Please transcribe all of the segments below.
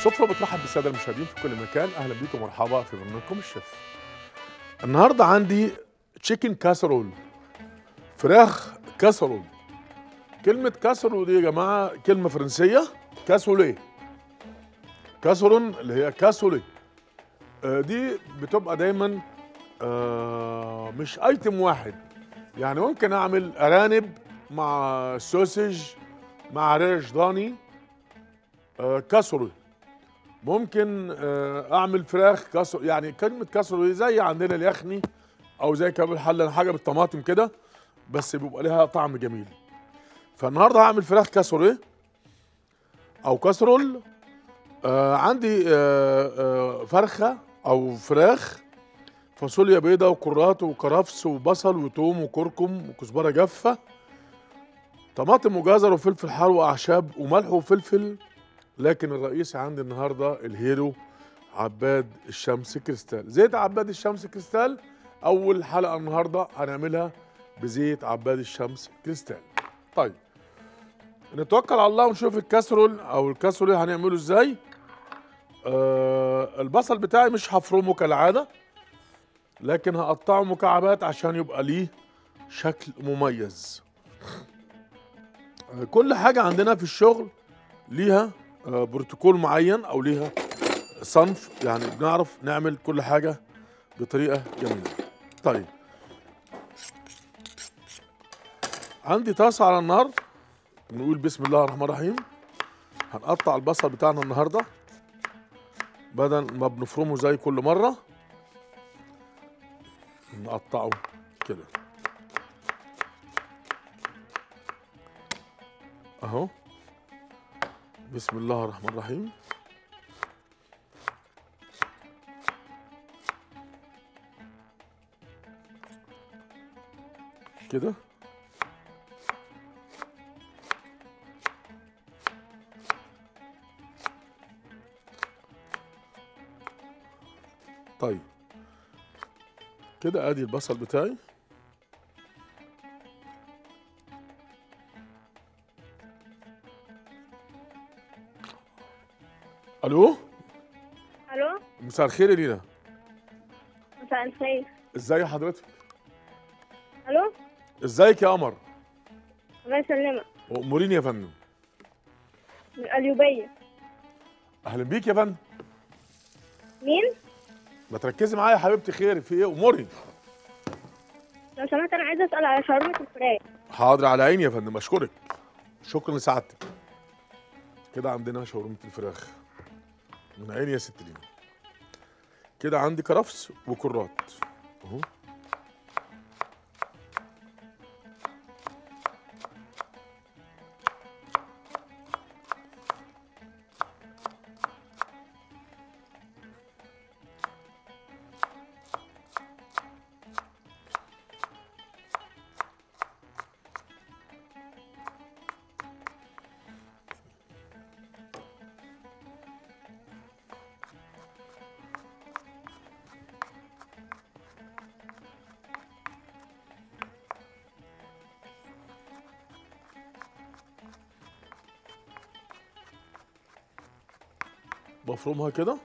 السفرة بترحب بالسادة المشاهدين في كل مكان أهلا بيكم ومرحبا في برنامجكم الشيف النهاردة عندي تشيكن كاسرول فراخ كاسرول كلمة كاسرول دي يا جماعة كلمة فرنسية كاسولي كاسرون اللي هي كاسولي آه، دي بتبقى دايما آه، مش ايتم واحد يعني ممكن اعمل ارانب مع سوسج مع ريش ضاني آه، كاسرول ممكن آه، اعمل فراخ كاسرول يعني كلمه كاسرول زي عندنا اليخني او زي كباب الحله حاجه بالطماطم كده بس بيبقى لها طعم جميل فالنهارده هعمل فراخ كاسرول او كاسرول آه عندي آه آه فرخه او فراخ فاصوليا بيضة وكرات وكرفس وبصل وتوم وكركم وكزبره جافه طماطم وجزر وفلفل حار واعشاب وملح وفلفل لكن الرئيسي عندي النهارده الهيرو عباد الشمس كريستال زيت عباد الشمس كريستال اول حلقه النهارده هنعملها بزيت عباد الشمس كريستال طيب نتوكل على الله ونشوف الكاسرول او الكاسرول هنعمله ازاي آه البصل بتاعي مش هفرمه كالعاده لكن هقطعه مكعبات عشان يبقى ليه شكل مميز آه كل حاجه عندنا في الشغل ليها آه بروتوكول معين او ليها صنف يعني بنعرف نعمل كل حاجه بطريقه جميله طيب عندي طاسه على النار نقول بسم الله الرحمن الرحيم هنقطع البصل بتاعنا النهارده بدل ما بنفرمه زي كل مره نقطعه كده اهو بسم الله الرحمن الرحيم كده طيب كده ادي البصل بتاعي الو الو مساء الخير يا لينا مساء الخير ازاي حضرتك الو ازيك يا قمر الله يسلمك اموريني يا فندم من القليوبية اهلا بيك يا فندم مين؟ ما تركزي معايا يا حبيبتي خير في ايه اموري لو سمحت انا عايزة اسأل على شاورما الفراخ حاضر على عيني يا فندم اشكرك شكرا لسعادتك كده عندنا شاورمة الفراخ من عيني يا ست لينا كده عندي كرفس وكرات اهو بفرمها كده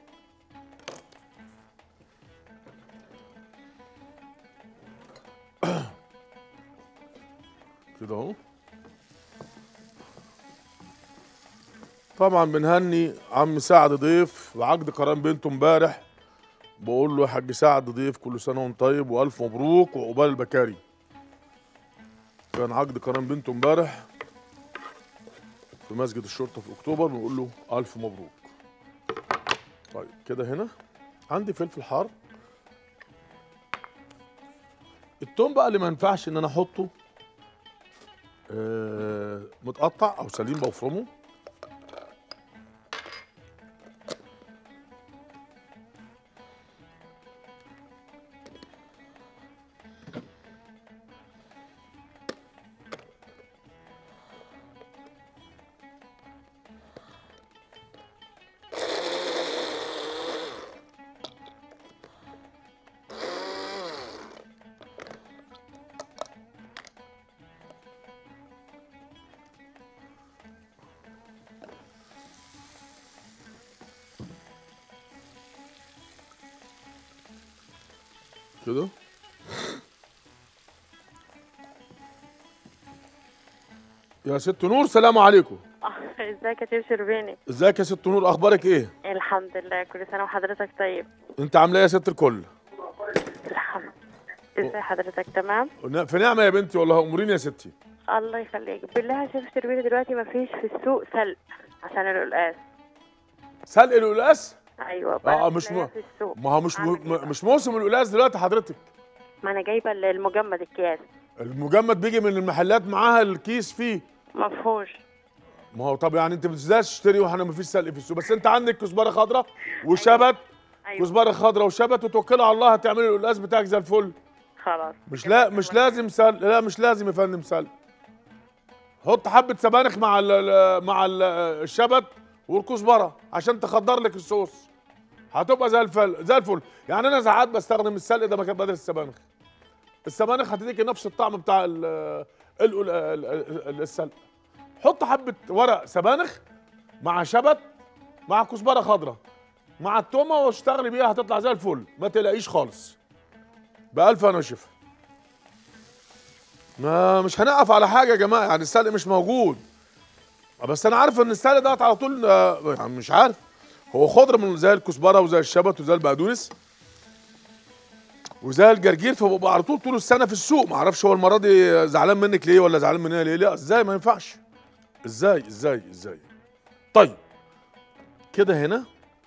كده اهو طبعا بنهني عم سعد ضيف وعقد قران بنته امبارح بقول له يا حاج سعد ضيف كل سنه وانت طيب والف مبروك وعقبال البكاري كان عقد قران بنته امبارح في مسجد الشرطه في اكتوبر بنقول له الف مبروك طيب كده هنا عندي فلفل حار التوم بقى اللي ما ينفعش ان انا احطه آه متقطع او سليم بفرمه كده يا ست نور سلام عليكم ازيك يا تيو شربيني ازيك يا ست نور اخبارك ايه الحمد لله كل سنه وحضرتك طيب انت عامله ايه يا ست الكل الحمد ازي حضرتك تمام في نعمه يا بنتي والله اموريني يا ستي الله يخليك بالله يا شيخ شربيني دلوقتي ما فيش في السوق سلق عشان القلقاس سلق القلاس ايوه اه بقى مش تلاقيها م... في السوق ما هو مش أعمل م... إيه بقى؟ مش موسم القلاس دلوقتي حضرتك ما انا جايبه المجمد الكياس المجمد بيجي من المحلات معاها الكيس فيه ما فيهوش ما هو طب يعني انت بتنزلش تشتري واحنا ما فيش سلق في السوق بس انت عندك كزبره خضراء وشبت ايوه كزبره خضراء وشبت وتوكلي على الله هتعملي القلاس بتاعك زي الفل خلاص مش كده لا أنا مش موافقة. لازم سلق لا مش لازم يا فندم سلق حط حبه سبانخ مع ال ال- مع ال الشبت والكزبره عشان تخدر لك الصوص هتبقى زي الفل زي الفل يعني انا ساعات بستخدم السلق ده مكان بدل السبانخ السبانخ هتديك نفس الطعم بتاع ال ال ال ال السلق حط حبه ورق سبانخ مع شبت مع كزبره خضراء مع التومه واشتغلي بيها هتطلع زي الفل ما تلاقيش خالص بألف أنا وشفا ما مش هنقف على حاجة يا جماعة يعني السلق مش موجود بس أنا عارف إن السلق ده على طول آه، يعني مش عارف هو خضرة من زي الكزبرة وزي الشبت وزي البقدونس وزي الجرجير فببقى على طول طول السنة في السوق ما اعرفش هو المرة دي زعلان منك ليه ولا زعلان منها ليه لا ازاي ما ينفعش ازاي ازاي ازاي طيب كده هنا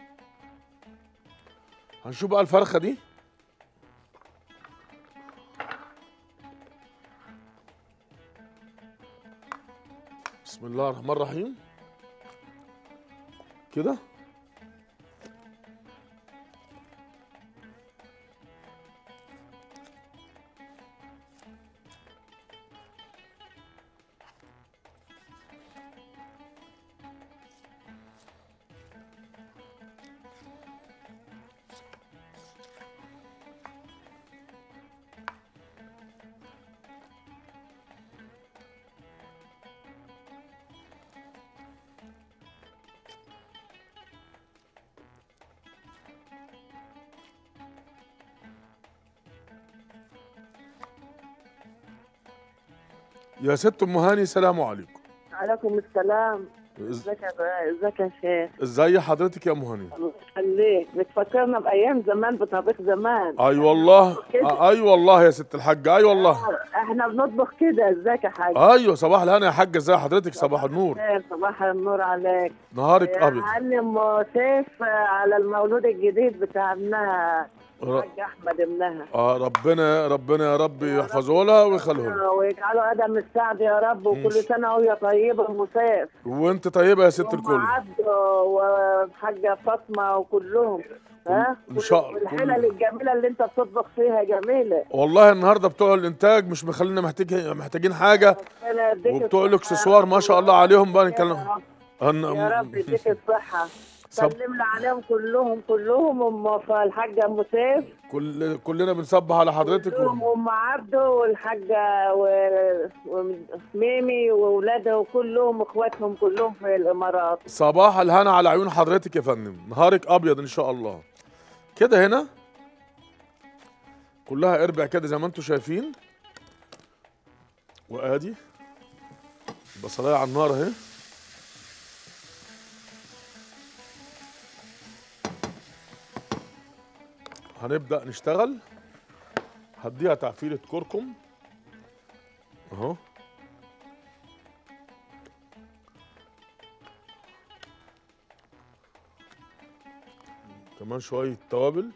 هنشوف بقى الفرخة دي بسم الله الرحمن الرحيم كده يا ست ام هاني سلام عليكم عليكم السلام إز- ازيك يا بقى- ازيك يا شيخ ازاي حضرتك يا ام هاني الله يخليك بتفكرنا بايام زمان بطبيخ زمان اي والله كده. آه، اي والله يا ست الحاجه اي والله احنا بنطبخ كده ازيك يا حاج ايوه صباح الهنا يا حاجه ازي حضرتك صباح النور خير، صباح النور عليك نهارك يا ابيض معلم سيف على المولود الجديد بتاع ابنها ر- الحاج احمد ابنها اه ربنا ربنا يا رب يحفظه لها ويخليه لها ويجعله ادم السعد يا رب وكل مش- سنه وهي طيبه ام سيف وانت طيبه يا ست وام الكل عبده والحاجه فاطمه وكلهم ها إن شاء الله. والحلل الجميله اللي انت بتطبخ فيها جميله والله النهارده بتوع الانتاج مش مخلينا محتاج محتاجين حاجه ربنا يديك وبتوع الصحة. الاكسسوار ما شاء الله عليهم بقى يا نتكلم رب- هن... يا رب يديك الصحة صب- سلم لي عليهم كلهم كلهم ام ف- الحاجة ام سيف كل كلنا بنصبح على حضرتك كلهم و... ام عبده والحاجة و- وميمي واولادها وكلهم اخواتهم كلهم في الامارات صباح الهنا على عيون حضرتك يا فندم نهارك ابيض ان شاء الله كده هنا كلها اربع كده زي ما انتم شايفين وادي البصلايه على النار اهي هنبدا نشتغل هديها تعفيره كركم اهو كمان شوية توابل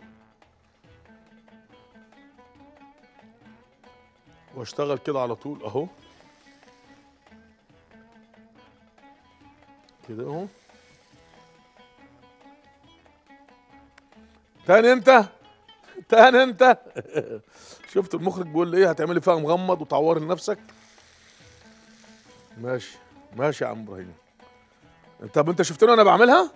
واشتغل كده على طول اهو كده اهو تاني انت تاني انت شفت المخرج بيقول لي ايه هتعملي فيها مغمض وتعوري لنفسك ماشي ماشي يا عم ابراهيم طب انت شفتني وانا بعملها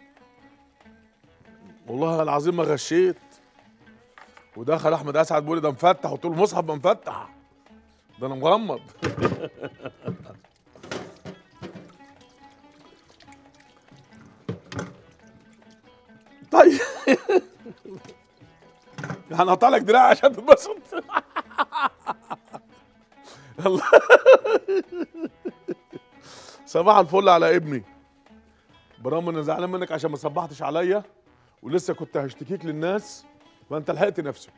والله العظيم ما غشيت ودخل احمد اسعد بيقول لي ده مفتح قلت له المصحف ما مفتح ده انا مغمض طيب هنقطع لك دراعي عشان تتبسط الله صباح الفل على ابني برغم اني زعلان منك عشان ما صبحتش عليا ولسه كنت هشتكيك للناس فانت لحقت نفسك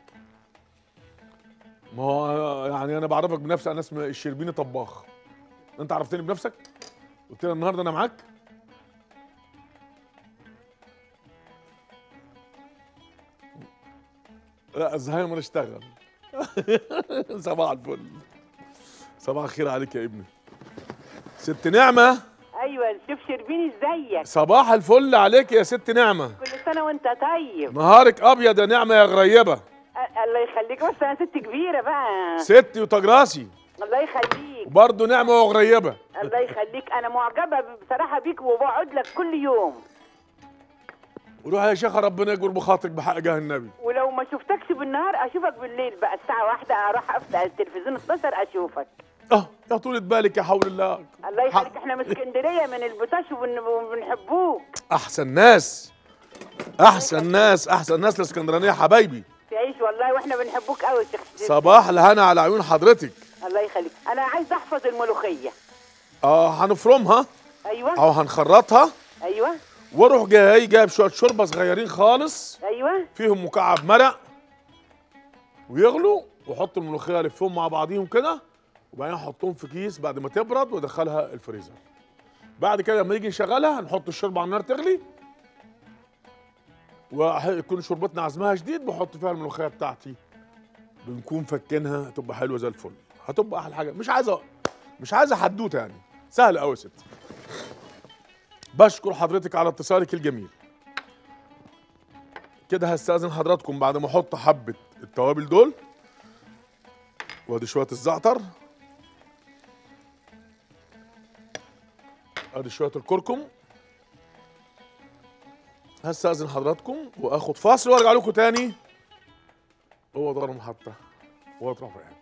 ما هو يعني انا بعرفك بنفسي انا اسمي الشربيني طباخ انت عرفتني بنفسك قلت لي النهارده انا معاك لا الزهايمر اشتغل صباح الفل صباح الخير عليك يا ابني ست نعمة ايوه شوف شربيني ازيك صباح الفل عليك يا ست نعمة كل سنه وانت طيب نهارك ابيض يا نعمة يا غريبة أ- الله يخليك بس انا ست كبيره بقى ستي وتاج راسي الله يخليك برضه نعمة وغريبة الله يخليك انا معجبه بصراحه بيك وبقعد لك كل يوم وروح يا شيخة ربنا يجبر بخاطرك بحق جاه النبي ولو ما شفتكش بالنهار اشوفك بالليل بقى الساعه واحدة اروح افتح التلفزيون 12 اشوفك اه يا طولة بالك يا حول الله الله يخليك احنا من اسكندريه من البطاش وبن- وبنحبوك احسن ناس احسن ناس احسن ناس الاسكندرانيه حبايبي تعيش والله واحنا بنحبوك قوي يا شيخ صباح الهنا على عيون حضرتك الله يخليك انا عايز احفظ الملوخيه اه هنفرمها ايوه او هنخرطها ايوه واروح جاي جايب شويه شوربه صغيرين خالص ايوه فيهم مكعب مرق ويغلوا واحط الملوخيه الفهم مع بعضيهم كده وبعدين احطهم في كيس بعد ما تبرد وادخلها الفريزر بعد كده لما نيجي نشغلها هنحط الشوربه على النار تغلي ويكون شوربتنا عزمها شديد بحط فيها الملوخيه بتاعتي بنكون فكينها تبقى حلوه زي الفل هتبقى احلى حاجه مش عايزه مش عايزه حدوته يعني سهل قوي يا ستي بشكر حضرتك على اتصالك الجميل كده هستأذن حضراتكم بعد ما احط حبة التوابل دول وادي شوية الزعتر ادي شوية الكركم هستأذن حضراتكم واخد فاصل وارجع لكم تاني هو دار محطة واطرح في